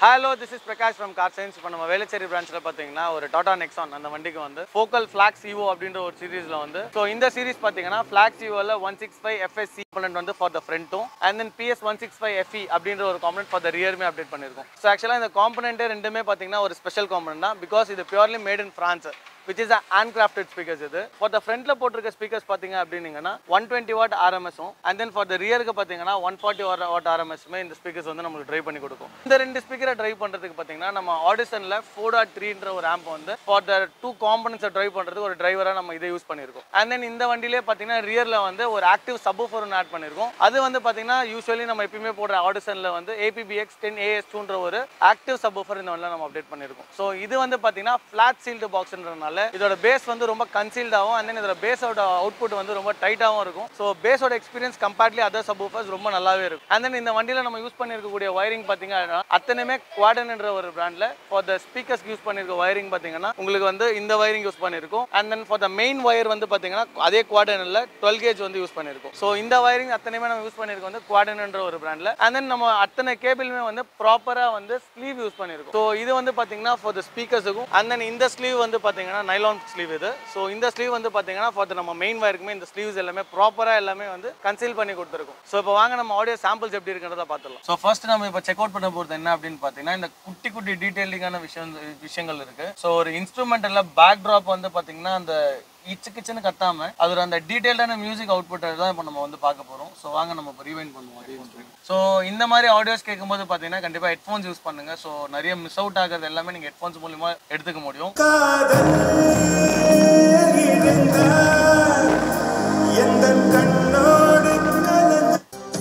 hello this is Prakash from car science இப்போ நம்ம வேளச்சேரி பிரான்ச்சில் பார்த்தீங்கன்னா ஒரு டாடா நெக்ஸான் அந்த வண்டிக்கு வந்து ஃபோக்கல் ஃபிளாக்ஸ் ஈவோ அப்படின்ற ஒரு சீரிஸில் வந்து ஸோ இந்த சீரிஸ் பார்த்தீங்கன்னா ஃபிளாக்ஸ் ஈவோவில் one six five FSC component வந்து ஃபார் த ஃப்ரண்ட்டும் and then PS one six five FE அப்படின்ற ஒரு காம்பனண்ட் ஃபார் த ரியருமே அப்டேட் பண்ணியிருக்கோம் ஸோ ஆக்சுவலாக இந்த காம்பனண்ட்டே ரெண்டுமே பார்த்தீங்கன்னா ஒரு ஸ்பெஷல் காம்பனண்ட் தான் பிகாஸ் இது purely made in France which is hand crafted speakers இது ஃபார் த ஃப்ரண்ட்ல போட்டிருக்க ஸ்பீக்கர்ஸ் பார்த்தீங்க அப்படின்னீங்கன்னா ஒன் டுவெண்ட்டி வாட் ஆர்எம்எஸும் அண்ட் தென் ஃபார் த ரியருக்கு பார்த்தீங்கன்னா ஒன் ஃபார்ட்டி வாட் ஆர்எம்எஸ்மே இந்த ஸ்பீக்கர்ஸ் வந்து நம்மளுக்கு ட்ரைவ் பண்ணி கொடுக்கும் இந்த ரெண்டு ஸ்பீக்கரை ட்ரைவ் பண்ணுறதுக்கு பார்த்தீங்கன்னா நம்ம ஆடிஷனில் ஃபோர் டாட் த்ரீன்ற ஒரு ஆம்ப் வந்து ஃபார் த டூ காம்பனன்ஸை ட்ரைவ் பண்ணுறதுக்கு ஒரு டிரைவராக நம்ம இதை யூஸ் பண்ணியிருக்கோம் அண்ட் தென் இந்த வண்டியிலே பார்த்தீங்கன்னா ரியரில் வந்து ஒரு ஆக்டிவ் சப்ஃபர் ஒன்று ஆட் பண்ணியிருக்கோம் அது வந்து பார்த்தீங்கன்னா யூஸ்வலி நம்ம எப்பயுமே போடுற ஆடிஷனில் வந்து ஏபிபிஎக்ஸ் டென் ஏஎஸ் டூன்ற ஒரு ஆக்டிவ் சப்ஃபர் இந்த வண்டியில் நம்ம அப்டேட் பண்ணியிருக்கோம் ஸோ இது வந்து பார்த்தீங்கன்னா ஃப்ளாட் சீல்டு பாக்ஸ்ன்றதுனால இதோட பேஸ் வந்து ரொம்ப கன்சீல்டாகவும் அண்ட் தென் இதோட பேஸோட அவுட்புட் வந்து ரொம்ப டைட்டாகவும் இருக்கும் ஸோ பேஸோட எக்ஸ்பீரியன்ஸ் கம்பேர்ட்லி அதர் சப்வூஃபர்ஸ் ரொம்ப நல்லாவே இருக்கும் அண்ட் தென் இந்த வண்டியில் நம்ம யூஸ் பண்ணியிருக்கக்கூடிய வயரிங் பார்த்தீங்கன்னா அத்தனையுமே குவாடன்ன்ற ஒரு பிராண்டில் ஃபார் த ஸ்பீக்கர்ஸ்க்கு யூஸ் பண்ணியிருக்க வயரிங் பார்த்தீங்கன்னா உங்களுக்கு வந்து இந்த வயரிங் யூஸ் பண்ணியிருக்கோம் and then for the main wire வந்து பார்த்தீங்கன்னா அதே குவாடனில் டுவெல் கேஜ் வந்து யூஸ் பண்ணியிருக்கோம் ஸோ இந்த வயரிங் அத்தனையுமே நம்ம யூஸ் பண்ணியிருக்கோம் வந்து குவாடன்ன்ற ஒரு பிராண்டில் அண்ட் தென் நம்ம அத்தனை கேபிளுமே வந்து ப்ராப்பராக வந்து ஸ்லீவ் யூஸ் பண்ணியிருக்கோம் ஸோ இது வந்து பார்த்தீங்கன்னா ஃபார் த ஸ்பீக்கர்ஸுக்கும் அண்ட் தென் இந்த ஸ்லீவ் வந்து பார்த்தீங்கன்னா நைலான் ஸ்லீவ் இது ஸோ இந்த ஸ்லீவ் வந்து பார்த்தீங்கன்னா ஃபார் நம்ம மெயின் வயருக்குமே இந்த ஸ்லீவ்ஸ் எல்லாமே ப்ராப்பராக எல்லாமே வந்து கன்சீல் பண்ணி கொடுத்துருக்கும் ஸோ இப்போ வாங்க நம்ம ஆடியோ சாம்பிள்ஸ் எப்படி இருக்குன்றத பார்த்துடலாம் ஸோ ஃபர்ஸ்ட் நம்ம இப்போ செக் அவுட் பண்ண போகிறது என்ன அப்படின்னு பார்த்தீங்கன்னா இந்த குட்டி குட்டி டீட்டெயிலிங்கான விஷயம் விஷயங்கள் இருக்கு ஸோ ஒரு இன்ஸ்ட்ருமெண்ட்டில் பேக் ட்ராப் வந்து பார்த்தீங்கன்னா அந்த இச்சு கிச்சுன்னு கத்தாம அதோட அந்த டீடைல்டான மியூசிக் அவுட்புட் தான் இப்போ நம்ம வந்து பார்க்க போறோம் ஸோ வாங்க நம்ம இப்போ ரீவைண்ட் பண்ணுவோம் ஸோ இந்த மாதிரி ஆடியோஸ் கேட்கும்போது பார்த்தீங்கன்னா கண்டிப்பாக ஹெட்ஃபோன்ஸ் யூஸ் பண்ணுங்க ஸோ நிறைய மிஸ் அவுட் ஆகிறது எல்லாமே நீங்கள் ஹெட்ஃபோன்ஸ் மூலியமா எடுத்துக்க முடியும் எந்தன் கண்ணோடு கலந்து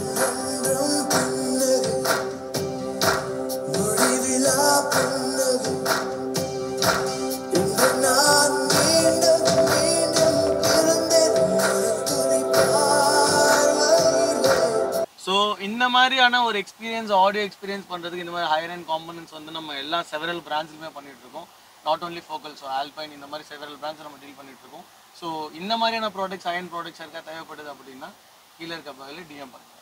முடிவிலா புன்னகை இன்று நான் மீண்டும் மீண்டும் பிறந்தேன் மனத்துளி பார்வையிலே ஸோ இந்த மாதிரியான ஒரு எக்ஸ்பீரியன்ஸ் ஆடியோ எக்ஸ்பீரியன்ஸ் பண்ணுறதுக்கு இந்த மாதிரி ஹையர் அண்ட் காம்பனன்ஸ் வந்து நம்ம எல்லா செவரல் பிரான்ச்லையுமே பண்ணிட்டு இருக்கோம் not only focal so Alpine இந்த மாதிரி செவரல் பிரான்ச் நம்ம டீல் பண்ணிட்டு இருக்கோம் ஸோ இந்த மாதிரியான ப்ராடக்ட்ஸ் அயன் ப்ராடக்ட்ஸ் இருக்கா தேவைப்படுது அப்படின்னா கீழே இருக்க பதில் டிஎம் பண்ணுங்க